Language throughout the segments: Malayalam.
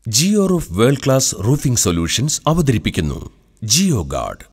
Jio roof world class roofing solutions അവതരിപ്പിക്കുന്നു ജിയോ ഗാർഡ്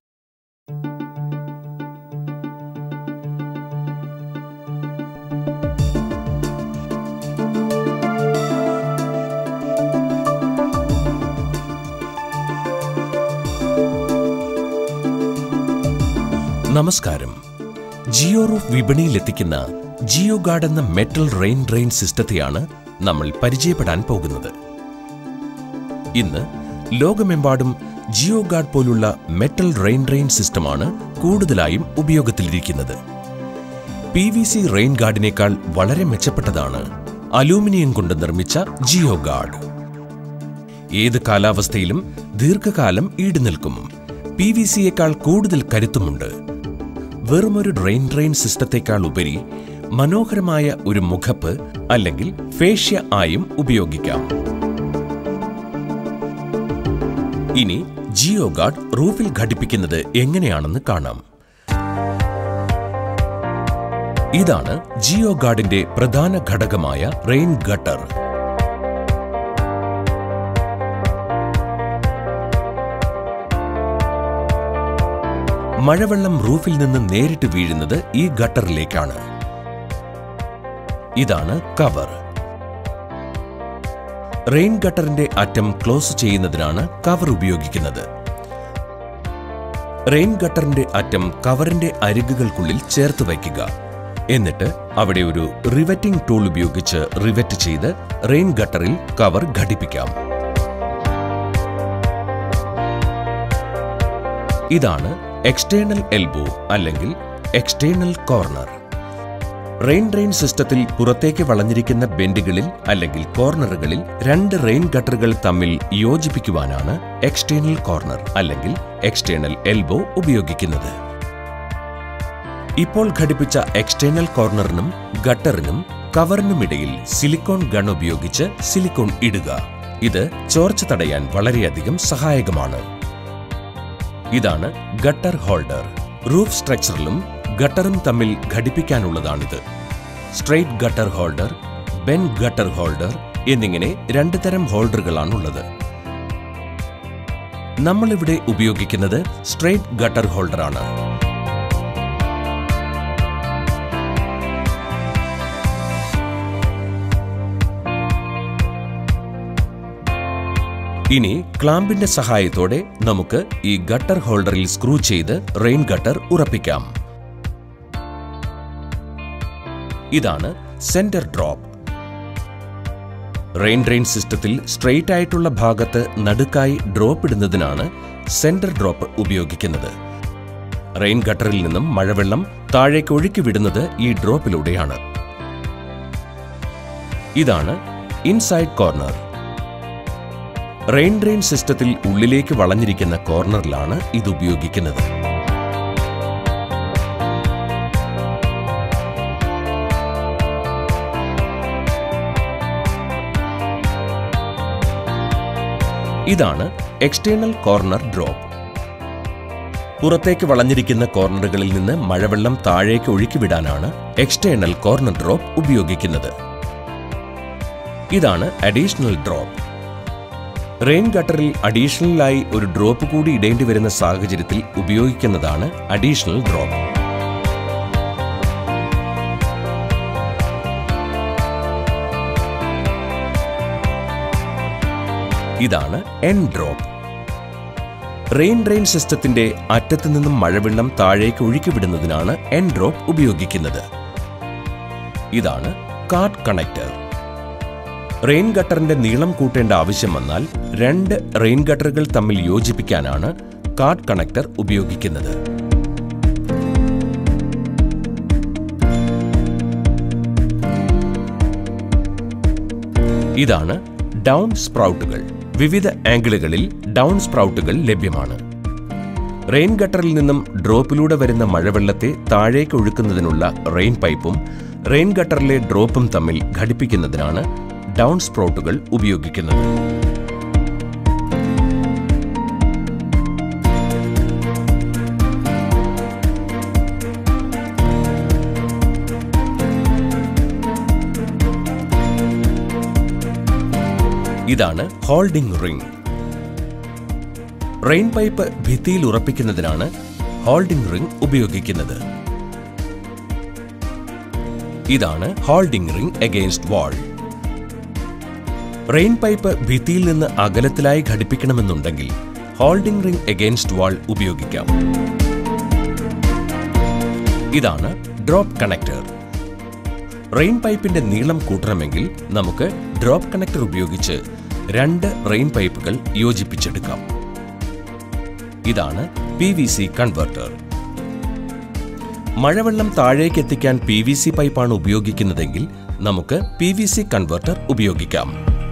നമസ്കാരം ജിയോ റൂഫ് വിപണിയിലെത്തിക്കുന്ന ജിയോ ഗാർഡ് എന്ന മെറ്റൽ റെയിൻ ഡ്രെയിൻ സിസ്റ്റത്തെയാണ് നമ്മൾ പരിചയപ്പെടാൻ പോകുന്നത് ഇന്ന് ലോകമെമ്പാടും ജിയോ ഗാർഡ് പോലുള്ള മെറ്റൽ റെയിൻ ഡ്രെയിൻ സിസ്റ്റമാണ് കൂടുതലായും ഉപയോഗത്തിലിരിക്കുന്നത് പി വി സി റെയിൻ ഗാർഡിനേക്കാൾ വളരെ മെച്ചപ്പെട്ടതാണ് അലൂമിനിയം കൊണ്ട് നിർമ്മിച്ച ജിയോ ഗാർഡ് ഏത് കാലാവസ്ഥയിലും ദീർഘകാലം ഈടുനിൽക്കും പി വി സിയേക്കാൾ കൂടുതൽ കരുത്തുമുണ്ട് വെറുമൊരു ഡ്രെയിൻ ഡ്രെയിൻ സിസ്റ്റത്തെക്കാൾ ഉപരി മനോഹരമായ ഒരു മുഖപ്പ് അല്ലെങ്കിൽ ഫേഷ്യ ആയും ഉപയോഗിക്കാം ഇനി ജിയോ ഗാർഡ് റൂഫിൽ ഘടിപ്പിക്കുന്നത് എങ്ങനെയാണെന്ന് കാണാം ഇതാണ് ജിയോ ഗാർഡിന്റെ പ്രധാന ഘടകമായ റെയിൻ ഗട്ടർ മഴവെള്ളം റൂഫിൽ നിന്ന് നേരിട്ട് വീഴുന്നത് ഈ ഗട്ടറിലേക്കാണ് ഇതാണ് കവർ റെയിൻ ഗട്ടറിന്റെ അറ്റം ക്ലോസ് ചെയ്യുന്നതിനാണ് കവർ ഉപയോഗിക്കുന്നത് റെയിൻ ഗട്ടറിന്റെ അറ്റം കവറിന്റെ അരികുകൾക്കുള്ളിൽ ചേർത്ത് വയ്ക്കുക എന്നിട്ട് അവിടെ ഒരു റിവറ്റിംഗ് ടൂൾ ഉപയോഗിച്ച് റിവറ്റ് ചെയ്ത് റെയിൻ ഗട്ടറിൽ കവർ ഘടിപ്പിക്കാം ഇതാണ് എക്സ്റ്റേണൽ എൽബോ അല്ലെങ്കിൽ എക്സ്റ്റേണൽ കോർണർ റെയിൻ ഡ്രെയിൻ സിസ്റ്റത്തിൽ പുറത്തേക്ക് വളഞ്ഞിരിക്കുന്ന ബെൻഡുകളിൽ അല്ലെങ്കിൽ കോർണറുകളിൽ രണ്ട് റെയിൻ ഗട്ടറുകൾ തമ്മിൽ യോജിപ്പിക്കുവാനാണ് എക്സ്റ്റേണൽ കോർണർ അല്ലെങ്കിൽ എക്സ്റ്റേണൽ എൽബോ ഉപയോഗിക്കുന്നത് ഇപ്പോൾ ഘടിപ്പിച്ച എക്സ്റ്റേണൽ കോർണറിനും ഗട്ടറിനും കവറിനുമിടയിൽ സിലിക്കോൺ ഗൺ ഉപയോഗിച്ച് സിലിക്കോൺ ഇടുക ഇത് ചോർച്ച തടയാൻ വളരെയധികം സഹായകമാണ് ഇതാണ് ഗട്ടർ ഹോൾഡർ റൂഫ് സ്ട്രക്ചറിലും ഗട്ടറും തമ്മിൽ ഘടിപ്പിക്കാനുള്ളതാണിത് straight gutter holder bend gutter holder എന്നിങ്ങനെ രണ്ട് തരം ഹോൾഡറുകളാണുള്ളത് നമ്മളിവിടെ ഉപയോഗിക്കുന്നത് സ്ട്രെയിറ്റ് ഗട്ടർ ഹോൾഡറാണ് ഇനി ക്ലാമ്പിന്റെ സഹായത്തോടെ നമുക്ക് ഈ ഗട്ടർ ഹോൾഡറിൽ സ്ക്രൂ ചെയ്ത് റെയിൻ ഗട്ടർ ഉറപ്പിക്കാം ഇതാണ് സെന്റർ ഡ്രോപ്പ് റെയിൻ ഡ്രെയിൻ സിസ്റ്റത്തിൽ സ്ട്രെയിറ്റ് ആയിട്ടുള്ള ഭാഗത്ത് നടുക്കായി ഡ്രോപ്പ് ഇടുന്നതിനാണ് സെന്റർ ഡ്രോപ്പ് ഉപയോഗിക്കുന്നത് റെയിൻ ഗട്ടറിൽ നിന്നും മഴവെള്ളം താഴേക്ക് ഒഴുക്കി വിടുന്നത് ഈ ഡ്രോപ്പിലൂടെയാണ് ഇതാണ് ഇൻസൈഡ് കോർണർ റെയിൻ ഡ്രെയിൻ സിസ്റ്റത്തിൽ ഉള്ളിലേക്ക് വളഞ്ഞിരിക്കുന്ന കോർണറിലാണ് ഇത് ഉപയോഗിക്കുന്നത് ഇതാണ് എക്സ്റ്റേണൽ കോർണർ ഡ്രോപ്പ് പുറത്തേക്ക് വളഞ്ഞിരിക്കുന്ന കോർണറുകളിൽ നിന്ന് മഴവെള്ളം താഴേക്ക് ഒഴുക്കിവിടാനാണ് എക്സ്റ്റേണൽ കോർണർ ഡ്രോപ്പ് ഉപയോഗിക്കുന്നത് ഇതാണ് അഡീഷണൽ ഡ്രോപ്പ് റെയിൻ ഗട്ടറിൽ അഡീഷണലായി ഒരു ഡ്രോപ്പ് കൂടി ഇടേണ്ടി വരുന്ന സാഹചര്യത്തിൽ ഉപയോഗിക്കുന്നതാണ് അഡീഷണൽ ഡ്രോപ്പ് ഇതാണ് എൻ ഡ്രോപ്പ് റെയിൻ ഡ്രെയിൻ സിസ്റ്റത്തിന്റെ അറ്റത്തു നിന്നും മഴവെള്ളം താഴേക്ക് ഒഴുക്കിവിടുന്നതിനാണ് എൻ ഡ്രോപ്പ് ഉപയോഗിക്കുന്നത് ഇതാണ് കാർഡ് കണക്ടർ റെയിൻ ഗട്ടറിന്റെ നീളം കൂട്ടേണ്ട ആവശ്യം വന്നാൽ രണ്ട് റെയിൻ ഗട്ടറുകൾ തമ്മിൽ യോജിപ്പിക്കാനാണ് കാർഡ് കണക്ടർ ഉപയോഗിക്കുന്നത് ഇതാണ് ഡൗൺ സ്പ്രൗട്ടുകൾ വിവിധ ആംഗിളുകളിൽ ഡൗൺ സ്പ്രൗട്ടുകൾ ലഭ്യമാണ് റെയിൻ ഗട്ടറിൽ നിന്നും ഡ്രോപ്പിലൂടെ വരുന്ന മഴവെള്ളത്തെ താഴേക്ക് ഒഴുക്കുന്നതിനുള്ള റെയിൻ പൈപ്പും റെയിൻ ഗട്ടറിലെ ഡ്രോപ്പും തമ്മിൽ ഘടിപ്പിക്കുന്നതിനാണ് ഡൗൺ സ്പ്രൗട്ടുകൾ ഉപയോഗിക്കുന്നത് ഇതാണ് ഹോൾഡിംഗ് റിംഗ് റെയിൻ പൈപ്പ് ഭിത്തിയിൽ ഉറപ്പിക്കുന്നതിനാണ് ഹോൾഡിംഗ് റിംഗ് ഉപയോഗിക്കുന്നത് ഇതാണ് holding ring against wall rain pipe ഭിത്തിയിൽ നിന്ന് അകലത്തിലായി ഘടിപ്പിക്കണമെന്നുണ്ടെങ്കിൽ ഹോൾഡിംഗ് റിംഗ് അഗെയിൻസ്റ്റ് വാൾ ഉപയോഗിക്കാം ഇതാണ് ഡ്രോപ്പ് കണക്ടർ റെയിൻ പൈപ്പിന്റെ നീളം കൂട്ടണമെങ്കിൽ നമുക്ക് ഡ്രോപ്പ് കണക്ടർ ഉപയോഗിച്ച് രണ്ട് റെയിൻ പൈപ്പുകൾ യോജിപ്പിച്ചെടുക്കാം ഇതാണ് പി വി സി കൺവെർട്ടർ മഴവെള്ളം താഴേക്ക് എത്തിക്കാൻ പി വി സി പൈപ്പാണ് ഉപയോഗിക്കുന്നതെങ്കിൽ നമുക്ക് പി വി സി കൺവെർട്ടർ ഉപയോഗിക്കാം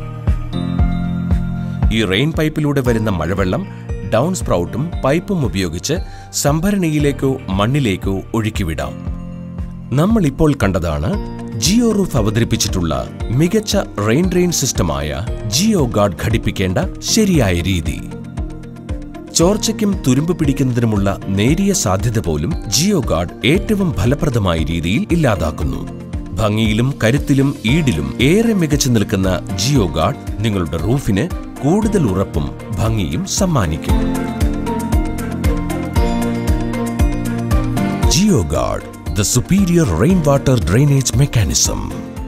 ഈ റെയിൻ പൈപ്പിലൂടെ വരുന്ന മഴവെള്ളം ഡൗൺ സ്പ്രൗട്ടും പൈപ്പും ഉപയോഗിച്ച് സംഭരണിയിലേക്കോ മണ്ണിലേക്കോ ഒഴുക്കിവിടാം നമ്മൾ ഇപ്പോൾ കണ്ടതാണ് ജിയോ റൂഫ് അവതരിപ്പിച്ചിട്ടുള്ള മികച്ച റെയിൻ ഡ്രെയിൻ സിസ്റ്റമായ ജിയോ ഗാർഡ് ഘടിപ്പിക്കേണ്ട ശരിയായ രീതി ചോർച്ചയ്ക്കും തുരുമ്പ് പിടിക്കുന്നതിനുമുള്ള നേരിയ സാധ്യത പോലും ജിയോ ഗാർഡ് ഏറ്റവും ഫലപ്രദമായ രീതിയിൽ ഇല്ലാതാക്കുന്നു ഭംഗിയിലും കരുത്തിലും ഈടിലും ഏറെ മികച്ചു നിൽക്കുന്ന ജിയോ ഗാർഡ് നിങ്ങളുടെ റൂഫിന് കൂടുതൽ ഉറപ്പും ഭംഗിയും സമ്മാനിക്കും Geo guard the superior rainwater drainage mechanism.